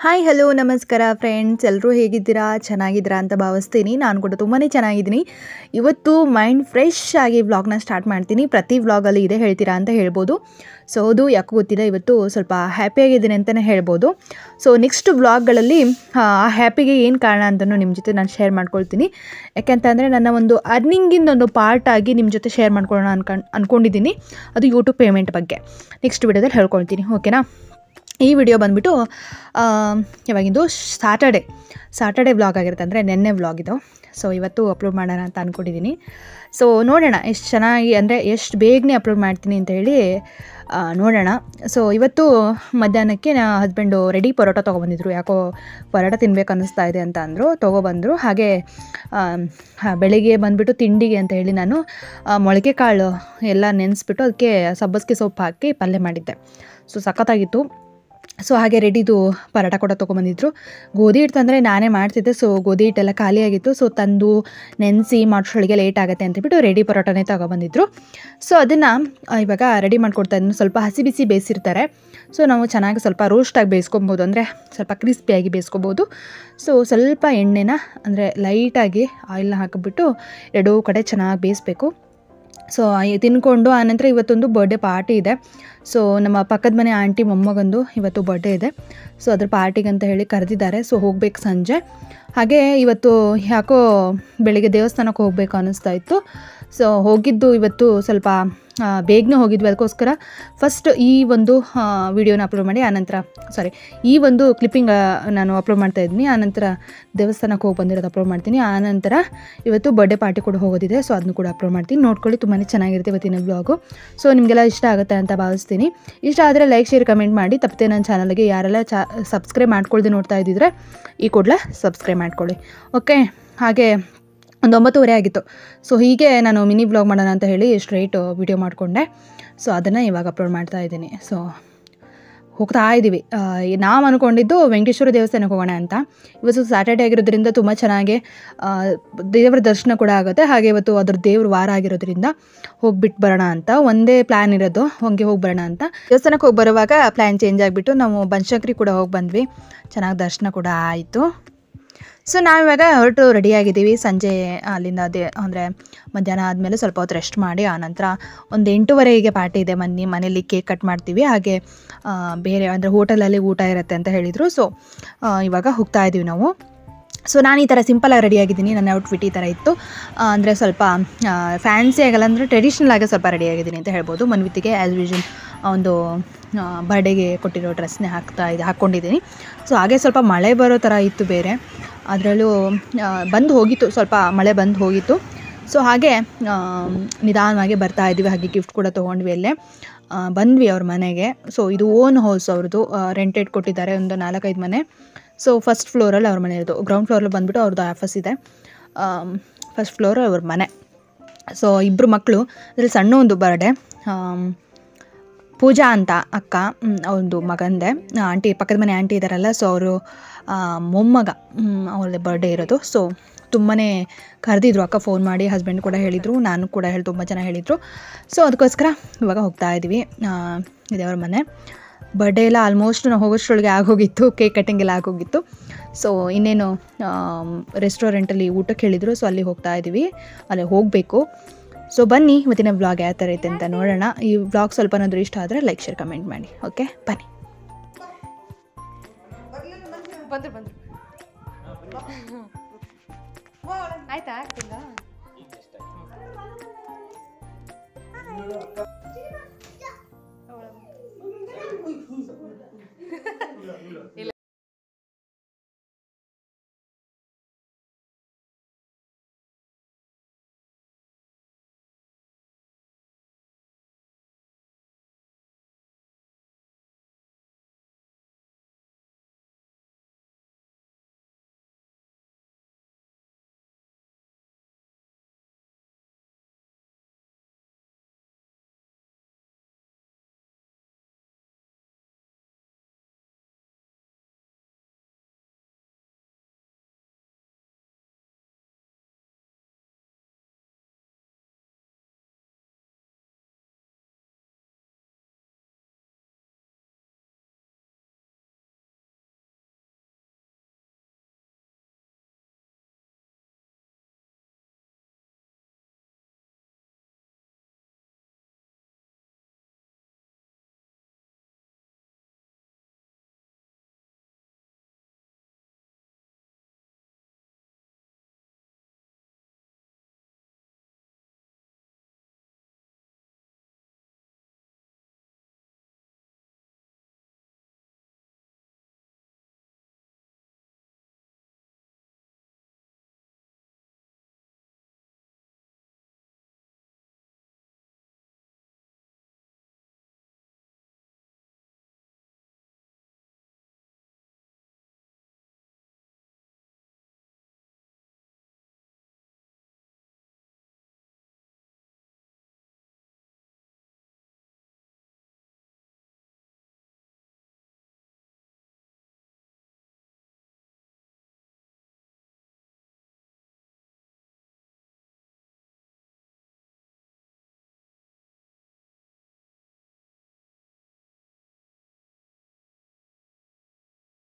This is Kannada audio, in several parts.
ಹಾಯ್ ಹಲೋ ನಮಸ್ಕಾರ ಫ್ರೆಂಡ್ಸ್ ಎಲ್ಲರೂ ಹೇಗಿದ್ದೀರಾ ಚೆನ್ನಾಗಿದ್ದೀರಾ ಅಂತ ಭಾವಿಸ್ತೀನಿ ನಾನು ಕೂಡ ತುಂಬಾ ಚೆನ್ನಾಗಿದ್ದೀನಿ ಇವತ್ತು ಮೈಂಡ್ ಫ್ರೆಶ್ ಆಗಿ ವ್ಲಾಗ್ನ ಸ್ಟಾರ್ಟ್ ಮಾಡ್ತೀನಿ ಪ್ರತಿ ವ್ಲಾಗಲ್ಲಿ ಇದೆ ಹೇಳ್ತೀರಾ ಅಂತ ಹೇಳ್ಬೋದು ಸೊ ಅದು ಯಾಕೋ ಗೊತ್ತಿಲ್ಲ ಇವತ್ತು ಸ್ವಲ್ಪ ಹ್ಯಾಪಿಯಾಗಿದ್ದೀನಿ ಅಂತಲೇ ಹೇಳ್ಬೋದು ಸೊ ನೆಕ್ಸ್ಟ್ ವ್ಲಾಗ್ಗಳಲ್ಲಿ ಆ ಹ್ಯಾಪಿಗೆ ಏನು ಕಾರಣ ಅಂತಲೂ ನಿಮ್ಮ ಜೊತೆ ನಾನು ಶೇರ್ ಮಾಡ್ಕೊಳ್ತೀನಿ ಯಾಕೆಂತಂದರೆ ನನ್ನ ಒಂದು ಅರ್ನಿಂಗಿಂದ ಒಂದು ಪಾರ್ಟ್ ಆಗಿ ನಿಮ್ಮ ಜೊತೆ ಶೇರ್ ಮಾಡ್ಕೊಳ್ಳೋಣ ಅನ್ಕೊಂಡು ಅಂದ್ಕೊಂಡಿದ್ದೀನಿ ಅದು ಯೂಟ್ಯೂಬ್ ಪೇಮೆಂಟ್ ಬಗ್ಗೆ ನೆಕ್ಸ್ಟ್ ವಿಡಿಯೋದಲ್ಲಿ ಹೇಳ್ಕೊಳ್ತೀನಿ ಓಕೆನಾ ಈ ವಿಡಿಯೋ ಬಂದುಬಿಟ್ಟು ಯಾವಾಗಿಂದು ಸಾಟರ್ಡೆ ಸಾಟರ್ಡೆ ವ್ಲಾಗ್ ಆಗಿರುತ್ತೆ ಅಂದರೆ ನೆನ್ನೆ ವ್ಲಾಗ್ ಇದು ಸೊ ಇವತ್ತು ಅಪ್ಲೋಡ್ ಮಾಡೋಣ ಅಂತ ಅಂದ್ಕೊಂಡಿದ್ದೀನಿ ಸೊ ನೋಡೋಣ ಎಷ್ಟು ಚೆನ್ನಾಗಿ ಅಂದರೆ ಎಷ್ಟು ಬೇಗನೆ ಅಪ್ಲೋಡ್ ಮಾಡ್ತೀನಿ ಅಂತ ಹೇಳಿ ಆ, ನೋಡೋಣ ಸೊ ಇವತ್ತು ಮಧ್ಯಾಹ್ನಕ್ಕೆ ನಾ ಹಸ್ಬೆಂಡು ರೆಡಿ ಪರೋಟ ತೊಗೊಬಂದಿದ್ರು ಯಾಕೋ ಪರೋಟ ತಿನ್ಬೇಕು ಅನ್ನಿಸ್ತಾ ಇದೆ ಅಂತ ಅಂದರು ತೊಗೊಬಂದರು ಹಾಗೆ ಆ, ಹ, ಬೆಳಿಗ್ಗೆ ಬಂದುಬಿಟ್ಟು ತಿಂಡಿಗೆ ಅಂತ ಹೇಳಿ ನಾನು ಆ, ಮೊಳಕೆ ಕಾಳು ಎಲ್ಲ ನೆನೆಸ್ಬಿಟ್ಟು ಅದಕ್ಕೆ ಸಬ್ಬಸಿಗೆ ಸೊಪ್ಪು ಹಾಕಿ ಪಲ್ಯ ಮಾಡಿದ್ದೆ ಸೊ ಸಖತ್ತಾಗಿತ್ತು ಸೊ ಹಾಗೆ ರೆಡಿದು ಪರೋಟ ಕೂಡ ತೊಗೊಂಬಂದಿದ್ರು ಗೋಧಿ ಹಿಟ್ಟು ತಂದರೆ ನಾನೇ ಮಾಡ್ತಿದ್ದೆ ಸೊ ಗೋಧಿ ಹಿಟ್ಟೆಲ್ಲ ಖಾಲಿಯಾಗಿತ್ತು ಸೊ ತಂದು ನೆನೆಸಿ ಮಾಡೋಷ್ರೊಳಗೆ ಲೇಟ್ ಆಗುತ್ತೆ ಅಂತಬಿಟ್ಟು ರೆಡಿ ಪರೋಟನೇ ತೊಗೊಬಂದಿದ್ರು ಸೊ ಅದನ್ನು ಇವಾಗ ರೆಡಿ ಮಾಡ್ಕೊಡ್ತಾ ಇದ್ದೀನಿ ಸ್ವಲ್ಪ ಹಸಿ ಬಿಸಿ ಬೇಯಿಸಿರ್ತಾರೆ ಸೊ ನಾವು ಚೆನ್ನಾಗಿ ಸ್ವಲ್ಪ ರೋಸ್ಟಾಗಿ ಬೇಯಿಸ್ಕೊಬೋದು ಅಂದರೆ ಸ್ವಲ್ಪ ಕ್ರಿಸ್ಪಿಯಾಗಿ ಬೇಯಿಸ್ಕೊಬೋದು ಸೊ ಸ್ವಲ್ಪ ಎಣ್ಣೆನ ಅಂದರೆ ಲೈಟಾಗಿ ಆಯಿಲ್ನ ಹಾಕಿಬಿಟ್ಟು ಎರಡೂ ಕಡೆ ಚೆನ್ನಾಗಿ ಬೇಯಿಸ್ಬೇಕು ಸೊ ಆಯ್- ತಿನ್ಕೊಂಡು ಆನಂತರ ಇವತ್ತೊಂದು ಬರ್ಡೇ ಪಾರ್ಟಿ ಇದೆ ಸೊ ನಮ್ಮ ಪಕ್ಕದ ಮನೆ ಆಂಟಿ ಮೊಮ್ಮಗಂದು ಇವತ್ತು ಬರ್ಡೇ ಇದೆ ಸೊ ಅದ್ರ ಪಾರ್ಟಿಗೆ ಅಂತ ಹೇಳಿ ಕರೆದಿದ್ದಾರೆ ಸೊ ಹೋಗ್ಬೇಕು ಸಂಜೆ ಹಾಗೆ ಇವತ್ತು ಯಾಕೋ ಬೆಳಿಗ್ಗೆ ದೇವಸ್ಥಾನಕ್ಕೆ ಹೋಗಬೇಕು ಅನ್ನಿಸ್ತಾ ಇತ್ತು ಸೊ ಹೋಗಿದ್ದು ಇವತ್ತು ಸ್ವಲ್ಪ ಆ, ಬೇಗನೆ ಹೋಗಿದ್ವಿ ಅದಕ್ಕೋಸ್ಕರ ಫಸ್ಟ್ ಈ ಒಂದು ವಿಡಿಯೋನ ಅಪ್ಲೋಡ್ ಮಾಡಿ ಆನಂತರ ಸಾರಿ ಈ ಒಂದು ಕ್ಲಿಪ್ಪಿಂಗ್ ನಾನು ಅಪ್ಲೋಡ್ ಮಾಡ್ತಾ ಇದ್ದೀನಿ ಆನಂತರ ದೇವಸ್ಥಾನಕ್ಕೆ ಹೋಗಿ ಬಂದಿರೋದು ಅಪ್ಲೋಡ್ ಮಾಡ್ತೀನಿ ಆನಂತರ ಇವತ್ತು ಬರ್ಡೇ ಪಾರ್ಟಿ ಕೂಡ ಹೋಗೋದಿದೆ ಸೊ ಅದನ್ನು ಕೂಡ ಅಪ್ಲೋಡ್ ಮಾಡ್ತೀನಿ ನೋಡ್ಕೊಳ್ಳಿ ತುಂಬಾ ಚೆನ್ನಾಗಿರುತ್ತೆ ಇವತ್ತಿನ ಬ್ಲಾಗು ಸೊ ನಿಮಗೆಲ್ಲ ಇಷ್ಟ ಆಗುತ್ತೆ ಅಂತ ಭಾವಿಸ್ತೀನಿ ಇಷ್ಟ ಆದರೆ ಲೈಕ್ ಶೇರ್ ಕಮೆಂಟ್ ಮಾಡಿ ತಪ್ಪದೆ ನನ್ನ ಚಾನಲ್ಗೆ ಯಾರೆಲ್ಲ ಚಾ ಸಬ್ಸ್ಕ್ರೈಬ್ ಮಾಡ್ಕೊಳ್ದೆ ನೋಡ್ತಾ ಇದ್ದಿದ್ರೆ ಈ ಕೂಡಲೇ ಸಬ್ಸ್ಕ್ರೈಬ್ ಮಾಡ್ಕೊಳ್ಳಿ ಓಕೆ ಹಾಗೆ ಒಂದು ಒಂಬತ್ತುವರೆ ಆಗಿತ್ತು ಸೊ ಹೀಗೆ ನಾನು ಮಿನಿ ಬ್ಲಾಗ್ ಮಾಡೋಣ ಅಂತ ಹೇಳಿ ಸ್ಟ್ರೈಟ್ ವಿಡಿಯೋ ಮಾಡಿಕೊಂಡೆ ಸೊ ಅದನ್ನು ಇವಾಗ ಅಪ್ಲೋಡ್ ಮಾಡ್ತಾ ಇದ್ದೀನಿ ಸೊ ಹೋಗ್ತಾ ಇದ್ದೀವಿ ಆ, ನಾವು ಅಂದ್ಕೊಂಡಿದ್ದು ವೆಂಕಟೇಶ್ವರ ದೇವಸ್ಥಾನಕ್ಕೆ ಹೋಗೋಣ ಅಂತ ಇವತ್ತು ಸ್ಯಾಟರ್ಡೇ ಆಗಿರೋದ್ರಿಂದ ತುಂಬ ಚೆನ್ನಾಗಿ ಆ, ದೇವರ ದರ್ಶನ ಕೂಡ ಆಗುತ್ತೆ ಹಾಗೆ ಇವತ್ತು ಅದ್ರ ದೇವ್ರ ವಾರ ಆಗಿರೋದ್ರಿಂದ ಹೋಗ್ಬಿಟ್ಟು ಬರೋಣ ಅಂತ ಒಂದೇ ಪ್ಲ್ಯಾನ್ ಇರೋದು ಹಂಗೆ ಹೋಗಿ ಬರೋಣ ಅಂತ ದೇವಸ್ಥಾನಕ್ಕೆ ಹೋಗಿ ಬರುವಾಗ ಪ್ಲ್ಯಾನ್ ಚೇಂಜ್ ಆಗಿಬಿಟ್ಟು ನಾವು ಬನಶಂಕರಿ ಕೂಡ ಹೋಗಿ ಬಂದ್ವಿ ಚೆನ್ನಾಗಿ ದರ್ಶನ ಕೂಡ ಆಯಿತು ಸೊ ನಾವಿವಾಗ ಹೊರಟು ರೆಡಿಯಾಗಿದ್ದೀವಿ ಸಂಜೆ ಅಲ್ಲಿಂದ ಅದೇ ಅಂದರೆ ಮಧ್ಯಾಹ್ನ ಆದಮೇಲೆ ಸ್ವಲ್ಪ ಹೊತ್ತು ರೆಸ್ಟ್ ಮಾಡಿ ಆನಂತರ ಒಂದು ಎಂಟೂವರೆಗೆ ಪಾರ್ಟಿ ಇದೆ ಮನೆ ಮನೇಲಿ ಕೇಕ್ ಕಟ್ ಮಾಡ್ತೀವಿ ಹಾಗೆ ಆ, ಬೇರೆ ಅಂದರೆ ಹೋಟೆಲಲ್ಲಿ ಊಟ ಇರುತ್ತೆ ಅಂತ ಹೇಳಿದರು ಸೊ ಇವಾಗ ಹೋಗ್ತಾ ಇದ್ದೀವಿ ನಾವು ಸೊ ನಾನು ಈ ಥರ ಸಿಂಪಲಾಗಿ ರೆಡಿಯಾಗಿದ್ದೀನಿ ನನ್ನ ಔಟ್ಫಿಟ್ ಈ ಥರ ಇತ್ತು ಅಂದರೆ ಸ್ವಲ್ಪ ಫ್ಯಾನ್ಸಿ ಆಗಲ್ಲ ಅಂದರೆ ಟ್ರೆಡಿಷ್ನಲ್ ಆಗಿ ಸ್ವಲ್ಪ ರೆಡಿಯಾಗಿದ್ದೀನಿ ಅಂತ ಹೇಳ್ಬೋದು ಮನ್ವಿತಿಗೆ ಆ್ಯಸ್ ಯೂಶಲ್ ಒಂದು ಬರ್ಡೇಗೆ ಕೊಟ್ಟಿರೋ ಡ್ರೆಸ್ನೇ ಹಾಕ್ತಾ ಇದೆ ಹಾಕ್ಕೊಂಡಿದ್ದೀನಿ ಸೊ ಹಾಗೆ ಸ್ವಲ್ಪ ಮಳೆ ಬರೋ ಥರ ಇತ್ತು ಬೇರೆ ಅದರಲ್ಲೂ ಬಂದು ಹೋಗಿತ್ತು ಸ್ವಲ್ಪ ಮಳೆ ಬಂದು ಹೋಗಿತ್ತು ಸೊ ಹಾಗೆ ಆ, ನಿಧಾನವಾಗಿ ಬರ್ತಾ ಇದ್ವಿ ಹಾಗೆ ಗಿಫ್ಟ್ ಕೂಡ ತೊಗೊಂಡ್ವಿ ಅಲ್ಲೇ ಆ, ಬಂದ್ವಿ ಅವ್ರ ಮನೆಗೆ ಸೊ ಇದು ಓನ್ ಹೌಸ್ ಅವ್ರದ್ದು ರೆಂಟೆಡ್ ಕೊಟ್ಟಿದ್ದಾರೆ ಒಂದು ನಾಲ್ಕೈದು ಮನೆ ಸೊ ಫಸ್ಟ್ ಫ್ಲೋರಲ್ಲಿ ಅವ್ರ ಮನೆ ಇರೋದು ಗ್ರೌಂಡ್ ಫ್ಲೋರಲ್ಲಿ ಬಂದುಬಿಟ್ಟು ಅವ್ರದ್ದು ಆಫೀಸ್ ಇದೆ ಫಸ್ಟ್ ಫ್ಲೋರ್ ಅವ್ರ ಮನೆ ಸೊ ಇಬ್ಬರು ಮಕ್ಕಳು ಅದ್ರಲ್ಲಿ ಸಣ್ಣ ಒಂದು ಬರ್ಡೇ ಪೂಜಾ ಅಂತ ಅಕ್ಕ ಅವನದು ಮಗಂದೆ ಆಂಟಿ ಪಕ್ಕದ ಮನೆ ಆಂಟಿ ಇದ್ದಾರಲ್ಲ ಸೊ ಅವರು ಮೊಮ್ಮಗ ಅವ್ರದ್ದು ಬರ್ಡೇ ಇರೋದು ಸೊ ತುಂಬಾ ಕರೆದಿದ್ರು ಅಕ್ಕ ಫೋನ್ ಮಾಡಿ ಹಸ್ಬೆಂಡ್ ಕೂಡ ಹೇಳಿದರು ನಾನು ಕೂಡ ಹೇಳಿ ತುಂಬ ಜನ ಹೇಳಿದರು ಸೊ ಅದಕ್ಕೋಸ್ಕರ ಇವಾಗ ಹೋಗ್ತಾ ಇದ್ದೀವಿ ಆ, ಇದೆ ಅವ್ರ ಮನೆ ಬರ್ಡೇ ಎಲ್ಲ ಆಲ್ಮೋಸ್ಟ್ ನಾವು ಹೋಗೋಷ್ಟ್ರೊಳಗೆ ಆಗೋಗಿತ್ತು ಕೇಕ್ ಕಟ್ಟಿಂಗ್ ಎಲ್ಲ ಆಗೋಗಿತ್ತು ಸೊ ಇನ್ನೇನು ರೆಸ್ಟೋರೆಂಟಲ್ಲಿ ಊಟಕ್ಕೆ ಹೇಳಿದರು ಸೊ ಅಲ್ಲಿ ಹೋಗ್ತಾ ಇದ್ದೀವಿ ಅಲ್ಲಿ ಹೋಗಬೇಕು ಸೊ ಬನ್ನಿ ಇವತ್ತಿನ ವ್ಲಾಗ್ ಯಾವ ಥರ ಐತೆ ಅಂತ ನೋಡೋಣ ಈ ವ್ಲಾಗ್ ಸ್ವಲ್ಪ ಏನಾದರೂ ಇಷ್ಟ ಆದರೆ ಲೈಕ್ ಶೇರ್ ಕಮೆಂಟ್ ಮಾಡಿ ಓಕೆ ಬನ್ನಿ ಬಂದ್ರು ಬಂದ್ರು ಆಯ್ತಾ ಆಗ್ತಿಲ್ಲ ಇಲ್ಲ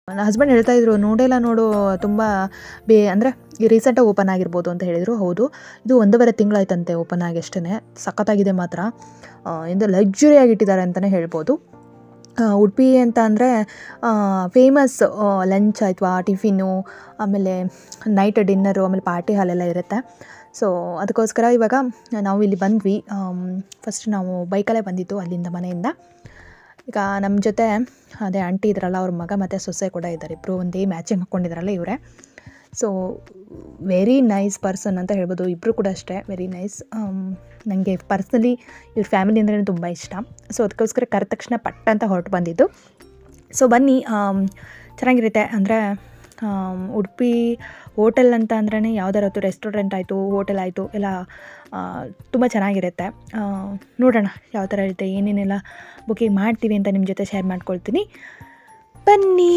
ನನ್ನ ಹಸ್ಬೆಂಡ್ ಹೇಳ್ತಾ ಇದ್ರು ನೋಡೆಲ್ಲ ನೋಡು ತುಂಬ ಬೇ ಅಂದರೆ ರೀಸೆಂಟಾಗಿ ಓಪನ್ ಆಗಿರ್ಬೋದು ಅಂತ ಹೇಳಿದರು ಹೌದು ಇದು ಒಂದೂವರೆ ತಿಂಗಳಾಯ್ತಂತೆ ಓಪನ್ ಆಗಿ ಅಷ್ಟೇ ಸಖತ್ತಾಗಿದೆ ಮಾತ್ರ ಆ, ಎಂದು ಲಕ್ಸುರಿಯಾಗಿ ಇಟ್ಟಿದ್ದಾರೆ ಅಂತಲೇ ಹೇಳ್ಬೋದು ಆ, ಉಡುಪಿ ಅಂತ ಅಂದರೆ ಫೇಮಸ್ ಲಂಚ್ ಆಯಿತು ಟಿಫಿನ್ನು ಆಮೇಲೆ ನೈಟ್ ಡಿನ್ನರು ಆಮೇಲೆ ಪಾರ್ಟಿ ಹಾಲೆಲ್ಲ ಇರುತ್ತೆ ಸೊ ಅದಕ್ಕೋಸ್ಕರ ಇವಾಗ ನಾವು ಇಲ್ಲಿ ಬಂದ್ವಿ ಫಸ್ಟ್ ನಾವು ಬೈಕಲ್ಲೇ ಬಂದಿದ್ದು ಅಲ್ಲಿಂದ ಮನೆಯಿಂದ ಈಗ ನಮ್ಮ ಜೊತೆ ಅದೇ ಆಂಟಿ ಇದ್ರಲ್ಲ ಅವ್ರ ಮಗ ಮತ್ತು ಸೊಸೆ ಕೂಡ ಇದ್ದಾರೆ ಇಬ್ಬರು ಒಂದೇ ಮ್ಯಾಚಿಂಗ್ ಹಾಕ್ಕೊಂಡಿದ್ರಲ್ಲ ಇವರೇ ಸೊ ವೆರಿ ನೈಸ್ ಪರ್ಸನ್ ಅಂತ ಹೇಳ್ಬೋದು ಇಬ್ಬರು ಕೂಡ ಅಷ್ಟೇ ವೆರಿ ನೈಸ್ ನನಗೆ ಪರ್ಸ್ನಲಿ ಇವ್ರ ಫ್ಯಾಮಿಲಿ ಅಂದ್ರೆ ತುಂಬ ಇಷ್ಟ ಸೊ ಅದಕ್ಕೋಸ್ಕರ ಕರೆದ ತಕ್ಷಣ ಪಟ್ಟ ಅಂತ ಹೊರಟು ಬಂದಿದ್ದು ಸೊ ಬನ್ನಿ ಆಮ್, ಚೆನ್ನಾಗಿರುತ್ತೆ ಅಂದರೆ ಉಡುಪಿ ಹೋಟೆಲ್ ಅಂತ ಅಂದ್ರೇ ಯಾವ್ದಾರತ್ತು ರೆಸ್ಟೋರೆಂಟ್ ಆಯಿತು ಹೋಟೆಲ್ ಆಯಿತು ಎಲ್ಲ ತುಂಬ ಚೆನ್ನಾಗಿರುತ್ತೆ ಆ, ನೋಡೋಣ ಯಾವ ಥರ ಇರುತ್ತೆ ಏನೇನೆಲ್ಲ ಬುಕಿಂಗ್ ಮಾಡ್ತೀವಿ ಅಂತ ನಿಮ್ಮ ಜೊತೆ ಶೇರ್ ಮಾಡ್ಕೊಳ್ತೀನಿ ಬನ್ನಿ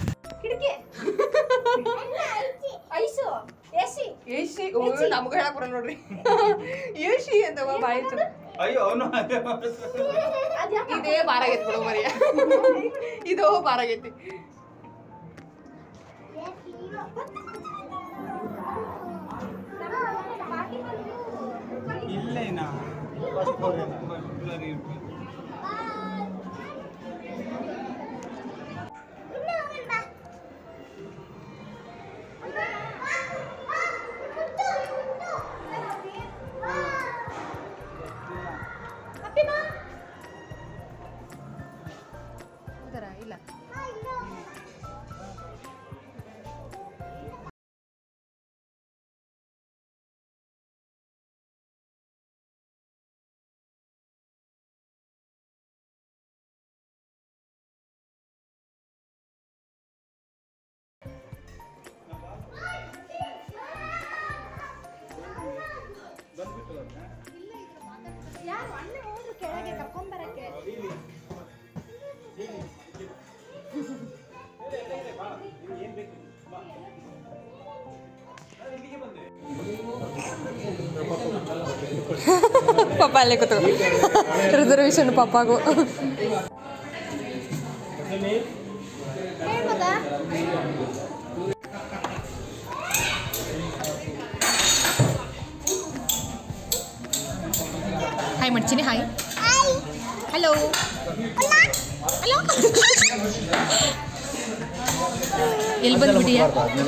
ಏಷಿ ಓ ನಮ್ಗೆ ಹೇಳಕ್ ಬರಲ್ಲ ನೋಡ್ರಿ ಏಷಿ ಅಂತ ಬಾಯಿ ಚು ಅಯ್ಯೋ ಅವನು ಅದೇ ಇದೇ ಬಾರ ಆಗೈತಿ ಬಿಡು ಮರಿಯ ಇದು ಬಾರ ಆಗೈತಿ ಇಲ್ಲೇನಾ ಇಲ್ಲ ಪಾಪ ಅಲ್ಲೇ ಕೂತು ರಿಸರ್ವೇಶನ್ ಪಾಪಾಗು ಹಾಯ್ ಮಾಡ್ತೀನಿ ಹಾಯ್ ಹಲೋ ಹಲೋ ಎಲ್ಲಿ ಬಂದ್ಬಿಟ್ಟಿಯಾ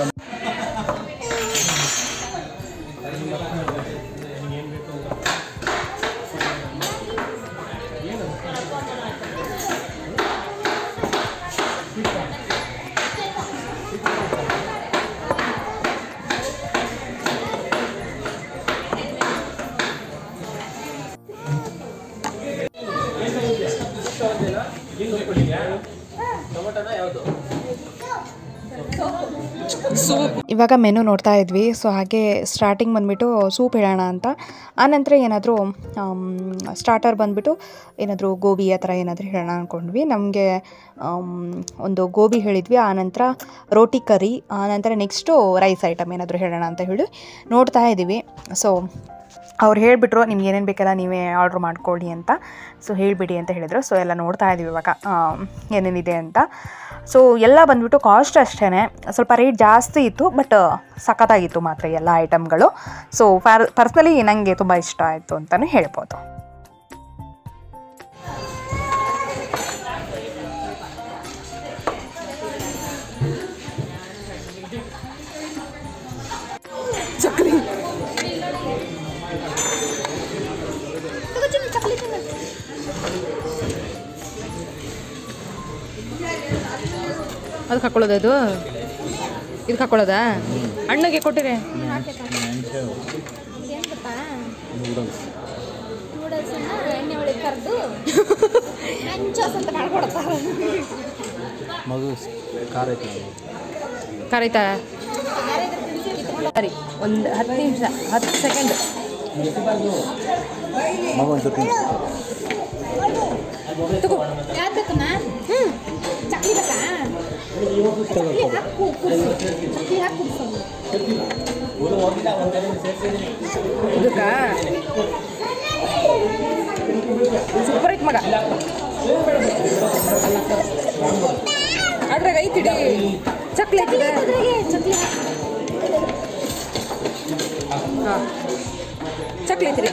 ಇವಾಗ ಮೆನು ನೋಡ್ತಾ ಇದ್ವಿ ಸೊ ಹಾಗೆ ಸ್ಟಾರ್ಟಿಂಗ್ ಬಂದುಬಿಟ್ಟು ಸೂಪ್ ಹೇಳೋಣ ಅಂತ ಆನಂತರ ಏನಾದರೂ ಸ್ಟಾರ್ಟರ್ ಬಂದುಬಿಟ್ಟು ಏನಾದರೂ ಗೋಬಿ ಆ ಥರ ಏನಾದರೂ ಹೇಳೋಣ ಅಂದ್ಕೊಂಡ್ವಿ ನಮಗೆ ಒಂದು ಗೋಬಿ ಹೇಳಿದ್ವಿ ಆನಂತರ ರೋಟಿ ಕರಿ ಆನಂತರ ನೆಕ್ಸ್ಟು ರೈಸ್ ಐಟಮ್ ಏನಾದರೂ ಹೇಳೋಣ ಅಂತ ಹೇಳಿ ನೋಡ್ತಾ ಇದ್ದೀವಿ ಸೊ ಅವ್ರು ಹೇಳಿಬಿಟ್ರು ನಿಮ್ಗೆ ಏನೇನು ಬೇಕೆಲ್ಲ ನೀವೇ ಆರ್ಡ್ರ್ ಮಾಡ್ಕೊಳ್ಳಿ ಅಂತ ಸೊ ಹೇಳಿಬಿಡಿ ಅಂತ ಹೇಳಿದರು ಸೊ ಎಲ್ಲ ನೋಡ್ತಾ ಇದ್ದೀವಿ ಇವಾಗ ಆಮ್, ಏನೇನಿದೆ ಅಂತ ಸೊ ಎಲ್ಲ ಬಂದ್ಬಿಟ್ಟು ಕಾಸ್ಟ್ ಅಷ್ಟೇ ಸ್ವಲ್ಪ ರೇಟ್ ಜಾಸ್ತಿ ಇತ್ತು ಬಟ್ ಸಖತ್ತಾಗಿತ್ತು ಮಾತ್ರ ಎಲ್ಲ ಐಟಮ್ಗಳು ಸೊ ಪರ್ ಪರ್ಸ್ನಲಿ ನನಗೆ ತುಂಬ ಇಷ್ಟ ಆಯಿತು ಅಂತಲೇ ಹೇಳ್ಬೋದು ಅದಕ್ಕೆ ಹಾಕೊಳ್ಳೋದು ಅದು ಇದಕ್ಕೆ ಹಾಕೊಳ್ಳೋದಾ ಅಣ್ಣಗೆ ಕೊಟ್ಟಿರಿ ನೂಡಲ್ಸನ್ನ ಎಣ್ಣೆ ಒಳಗೆ ಕರೆದು ಹಂಚೋಸ್ ಅಂತ ಮಾಡ್ಕೊಡ್ತಾರೆ ಮಗು ಖಾರ ಐತೆ ಕರೀತಾ ಸರಿ ಒಂದು ಹತ್ತು ನಿಮಿಷ ಹತ್ತು ಸೆಕೆಂಡ್ ಮಗು ಒಂದ್ಸತಿ ತಗೋ ಯಾವ್ದು ಬೇಕಮ್ಮ ಹ್ಞೂ ಚಕ್ಲಿ ಬೇಕಾ ಚಕ್ಲಿ ಹಾಕಿ ಕುಡ್ಸು ಚಕ್ಲಿ ಹಾಕಿ ಕುಡ್ಸೋದು ಇದಕ್ಕ ಸೂಪರ್ ಐತ್ ಮಗ ಅದ್ರಾಗ ಐತಿಡಿ ಚಕ್ಲಿ ಚಕ್ಲಿ ಅದ್ರಾಗೆ ಚಕ್ಲಿ ಹಾಂ ಚಕ್ಲಿ ಐತ್ರಿ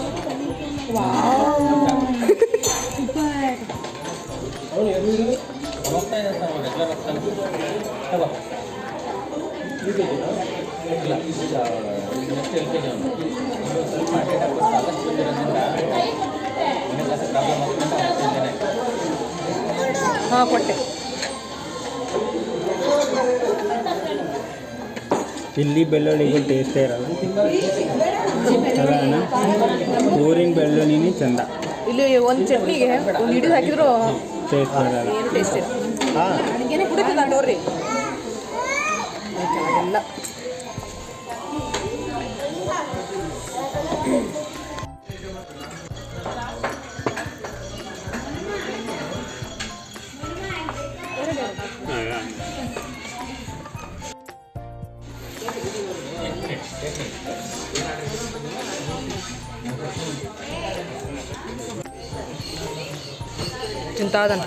ಹಾಂ ಕೊಟ್ಟೆ ಇಲ್ಲಿ ಬೆಳ್ಳುಳ್ಳಿಗೂ ಟೇಸ್ಟೇ ಇರಲ್ಲ ಅಲ್ಲ ಅಣ್ಣ ಊರಿನ ಬೆಳ್ಳುಳ್ಳಿನೇ ಚಂದ ಇಲ್ಲಿ ಒಂದು ಚಟ್ನಿಗೆ ಒಂದು ಹಿಡಿದು ಹಾಕಿದ್ರು ಟೇಸ್ಟ್ ಬರಲ್ಲ ಏನು ಟೇಸ್ಟ್ ಇಲ್ಲ ಹಾಂ ನನಗೇನೆ ಕುಡಿತದ ನೋಡ್ರಿ ಎಲ್ಲ ತಿಂತಾದನ